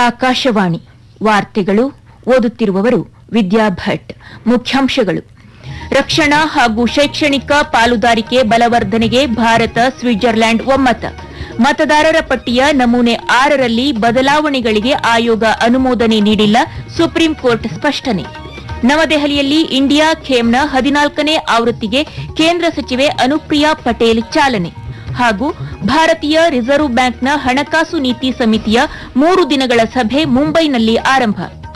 ಆಕಾಶವಾಣಿ ವಾರ್ತೆಗಳು ಓದುತ್ತಿರುವವರು ವಿದ್ಯಾ ಭಟ್ ಮುಖ್ಯಾಂಶಗಳು ರಕ್ಷಣಾ ಹಾಗೂ ಶೈಕ್ಷಣಿಕ ಪಾಲುದಾರಿಕೆ ಬಲವರ್ಧನೆಗೆ ಭಾರತ ಸ್ವಿಟ್ಜರ್ಲ್ಯಾಂಡ್ ಒಮ್ಮತ ಮತದಾರರ ಪಟ್ಟಿಯ ನಮೂನೆ ಆರರಲ್ಲಿ ಬದಲಾವಣೆಗಳಿಗೆ ಆಯೋಗ ಅನುಮೋದನೆ ನೀಡಿಲ್ಲ ಸುಪ್ರೀಂ ಕೋರ್ಟ್ ಸ್ಪಷ್ಟನೆ ನವದೆಹಲಿಯಲ್ಲಿ ಇಂಡಿಯಾ ಖೇಮ್ನ ಹದಿನಾಲ್ಕನೇ ಆವೃತ್ತಿಗೆ ಕೇಂದ್ರ ಸಚಿವೆ ಅನುಪ್ರಿಯಾ ಪಟೇಲ್ ಚಾಲನೆ ಹಾಗೂ ಭಾರತೀಯ ರಿಸರ್ವ್ ಬ್ಯಾಂಕ್ನ ಹಣಕಾಸು ನೀತಿ ಸಮಿತಿಯ ಮೂರು ದಿನಗಳ ಸಭೆ ಮುಂಬೈನಲ್ಲಿ ಆರಂಭ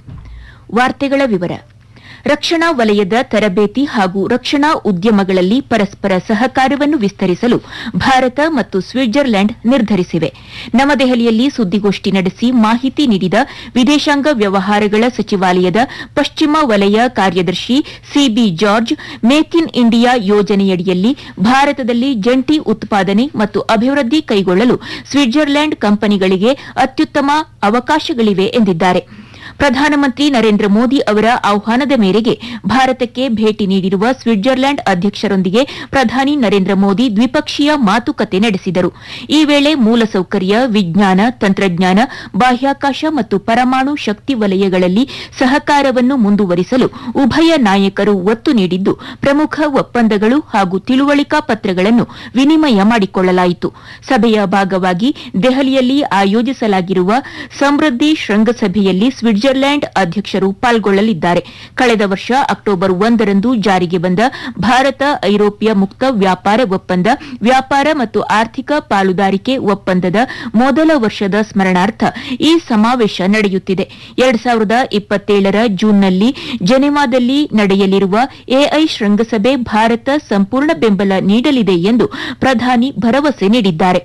ವಾರ್ತೆಗಳ ವಿವರ ರಕ್ಷಣಾ ವಲಯದ ತರಬೇತಿ ಹಾಗೂ ರಕ್ಷಣಾ ಉದ್ಯಮಗಳಲ್ಲಿ ಪರಸ್ಪರ ಸಹಕಾರವನ್ನು ವಿಸ್ತರಿಸಲು ಭಾರತ ಮತ್ತು ಸ್ವಿಟ್ಜರ್ಲ್ಯಾಂಡ್ ನಿರ್ಧರಿಸಿವೆ ನವದೆಹಲಿಯಲ್ಲಿ ಸುದ್ದಿಗೋಷ್ಠಿ ನಡೆಸಿ ಮಾಹಿತಿ ನೀಡಿದ ವಿದೇಶಾಂಗ ವ್ಯವಹಾರಗಳ ಸಚಿವಾಲಯದ ಪಶ್ಚಿಮ ವಲಯ ಕಾರ್ಯದರ್ಶಿ CB George make in India ಯೋಜನೆಯಡಿಯಲ್ಲಿ ಭಾರತದಲ್ಲಿ ಜಂಟಿ ಉತ್ಪಾದನೆ ಮತ್ತು ಅಭಿವೃದ್ಧಿ ಕೈಗೊಳ್ಳಲು ಸ್ವಿಟ್ಜರ್ಲ್ಯಾಂಡ್ ಕಂಪನಿಗಳಿಗೆ ಅತ್ಯುತ್ತಮ ಅವಕಾಶಗಳಿವೆ ಎಂದಿದ್ದಾರೆ ಪ್ರಧಾನಮಂತ್ರಿ ನರೇಂದ್ರ ಮೋದಿ ಅವರ ಆಹ್ವಾನದ ಮೇರೆಗೆ ಭಾರತಕ್ಕೆ ಭೇಟಿ ನೀಡಿರುವ ಸ್ವಿಟ್ಜರ್ಲ್ಯಾಂಡ್ ಅಧ್ಯಕ್ಷರೊಂದಿಗೆ ಪ್ರಧಾನಿ ನರೇಂದ್ರ ಮೋದಿ ದ್ವಿಪಕ್ಷೀಯ ಮಾತುಕತೆ ನಡೆಸಿದರು ಈ ವೇಳೆ ಮೂಲಸೌಕರ್ಯ ವಿಜ್ಞಾನ ತಂತ್ರಜ್ಞಾನ ಬಾಹ್ಯಾಕಾಶ ಮತ್ತು ಪರಮಾಣು ಶಕ್ತಿ ವಲಯಗಳಲ್ಲಿ ಸಹಕಾರವನ್ನು ಮುಂದುವರಿಸಲು ಉಭಯ ನಾಯಕರು ಒತ್ತು ನೀಡಿದ್ದು ಪ್ರಮುಖ ಒಪ್ಪಂದಗಳು ಹಾಗೂ ತಿಳುವಳಿಕಾ ಪತ್ರಗಳನ್ನು ವಿನಿಮಯ ಮಾಡಿಕೊಳ್ಳಲಾಯಿತು ಸಭೆಯ ಭಾಗವಾಗಿ ದೆಹಲಿಯಲ್ಲಿ ಆಯೋಜಿಸಲಾಗಿರುವ ಸಮೃದ್ಧಿ ಶೃಂಗಸಭೆಯಲ್ಲಿ ಸ್ವಿಟ್ಜರ್ಲ್ಯಾಂಡ್ ಅಧ್ಯಕ್ಷರು ಪಾಲ್ಗೊಳ್ಳಲಿದ್ದಾರೆ ಕಳೆದ ವರ್ಷ ಅಕ್ಟೋಬರ್ ಒಂದರಂದು ಜಾರಿಗೆ ಬಂದ ಭಾರತ ಐರೋಪ್ಯ ಮುಕ್ತ ವ್ಯಾಪಾರ ಒಪ್ಪಂದ ವ್ಯಾಪಾರ ಮತ್ತು ಆರ್ಥಿಕ ಪಾಲುದಾರಿಕೆ ಒಪ್ಪಂದದ ಮೊದಲ ವರ್ಷದ ಸ್ಮರಣಾರ್ಥ ಈ ಸಮಾವೇಶ ನಡೆಯುತ್ತಿದೆ ಎರಡ್ ಸಾವಿರದ ಇಪ್ಪತ್ತೇಳರ ಜೂನ್ನಲ್ಲಿ ಜೆನೆವಾದಲ್ಲಿ ನಡೆಯಲಿರುವ ಎಐ ಶೃಂಗಸಭೆ ಭಾರತ ಸಂಪೂರ್ಣ ಬೆಂಬಲ ನೀಡಲಿದೆ ಎಂದು ಪ್ರಧಾನಿ ಭರವಸೆ ನೀಡಿದ್ದಾರೆ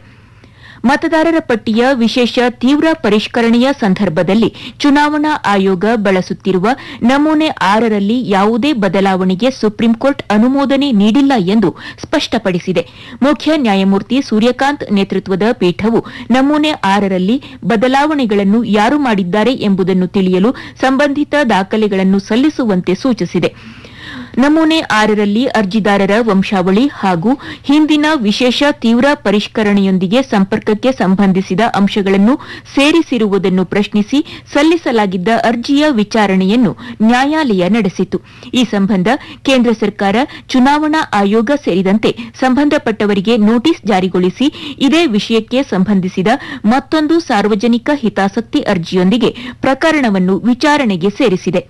ಮತದಾರರ ಪಟ್ಟಿಯ ವಿಶೇಷ ತೀವ್ರ ಪರಿಷ್ಕರಣೆಯ ಸಂದರ್ಭದಲ್ಲಿ ಚುನಾವಣಾ ಆಯೋಗ ಬಳಸುತ್ತಿರುವ ನಮೂನೆ ಆರರಲ್ಲಿ ಯಾವುದೇ ಬದಲಾವಣೆಗೆ ಸುಪ್ರೀಂಕೋರ್ಟ್ ಅನುಮೋದನೆ ನೀಡಿಲ್ಲ ಎಂದು ಸ್ಪಷ್ಟಪಡಿಸಿದೆ ಮುಖ್ಯ ನ್ಯಾಯಮೂರ್ತಿ ಸೂರ್ಯಕಾಂತ್ ನೇತೃತ್ವದ ಪೀಠವು ನಮೂನೆ ಆರರಲ್ಲಿ ಬದಲಾವಣೆಗಳನ್ನು ಯಾರು ಮಾಡಿದ್ದಾರೆ ಎಂಬುದನ್ನು ತಿಳಿಯಲು ಸಂಬಂಧಿತ ದಾಖಲೆಗಳನ್ನು ಸಲ್ಲಿಸುವಂತೆ ಸೂಚಿಸಿದೆ ನಮೂನೆ ಆರರಲ್ಲಿ ಅರ್ಜಿದಾರರ ವಂಶಾವಳಿ ಹಾಗೂ ಹಿಂದಿನ ವಿಶೇಷ ತೀವ್ರ ಪರಿಷ್ಕರಣೆಯೊಂದಿಗೆ ಸಂಪರ್ಕಕ್ಕೆ ಸಂಬಂಧಿಸಿದ ಅಂಶಗಳನ್ನು ಸೇರಿಸಿರುವುದನ್ನು ಪ್ರಶ್ನಿಸಿ ಸಲ್ಲಿಸಲಾಗಿದ್ದ ಅರ್ಜಿಯ ವಿಚಾರಣೆಯನ್ನು ನ್ಯಾಯಾಲಯ ನಡೆಸಿತು ಈ ಸಂಬಂಧ ಕೇಂದ್ರ ಸರ್ಕಾರ ಚುನಾವಣಾ ಆಯೋಗ ಸೇರಿದಂತೆ ಸಂಬಂಧಪಟ್ಟವರಿಗೆ ನೋಟಿಸ್ ಜಾರಿಗೊಳಿಸಿ ಇದೇ ವಿಷಯಕ್ಕೆ ಸಂಬಂಧಿಸಿದ ಮತ್ತೊಂದು ಸಾರ್ವಜನಿಕ ಹಿತಾಸಕ್ತಿ ಅರ್ಜಿಯೊಂದಿಗೆ ಪ್ರಕರಣವನ್ನು ವಿಚಾರಣೆಗೆ ಸೇರಿಸಿದೆ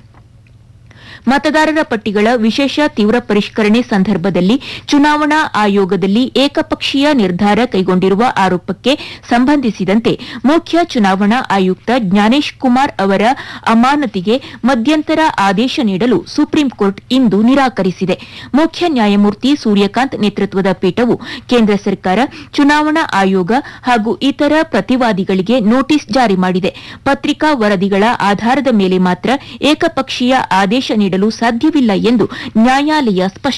ಮತದಾರರ ಪಟ್ಟಿಗಳ ವಿಶೇಷ ತೀವ್ರ ಪರಿಷ್ಕರಣೆ ಸಂದರ್ಭದಲ್ಲಿ ಚುನಾವಣಾ ಆಯೋಗದಲ್ಲಿ ಏಕಪಕ್ಷೀಯ ನಿರ್ಧಾರ ಕೈಗೊಂಡಿರುವ ಆರೋಪಕ್ಕೆ ಸಂಬಂಧಿಸಿದಂತೆ ಮುಖ್ಯ ಚುನಾವಣಾ ಆಯುಕ್ತ ಜ್ಞಾನೇಶ್ ಕುಮಾರ್ ಅವರ ಅಮಾನತಿಗೆ ಮಧ್ಯಂತರ ಆದೇಶ ನೀಡಲು ಸುಪ್ರೀಂಕೋರ್ಟ್ ಇಂದು ನಿರಾಕರಿಸಿದೆ ಮುಖ್ಯ ನ್ಯಾಯಮೂರ್ತಿ ಸೂರ್ಯಕಾಂತ್ ನೇತೃತ್ವದ ಪೀಠವು ಕೇಂದ್ರ ಸರ್ಕಾರ ಚುನಾವಣಾ ಆಯೋಗ ಹಾಗೂ ಇತರ ಪ್ರತಿವಾದಿಗಳಿಗೆ ನೋಟಿಸ್ ಜಾರಿ ಮಾಡಿದೆ ಪತ್ರಿಕಾ ವರದಿಗಳ ಆಧಾರದ ಮೇಲೆ ಮಾತ್ರ ಏಕಪಕ್ಷೀಯ ಆದೇಶ ನೀಡಲು ಸಾಧ್ಯವಿಲ್ಲ ಎಂದು ನ್ಯಾಯಾಲಯ ಸ್ಪಷ್ಟಪಡಿಸಿದೆ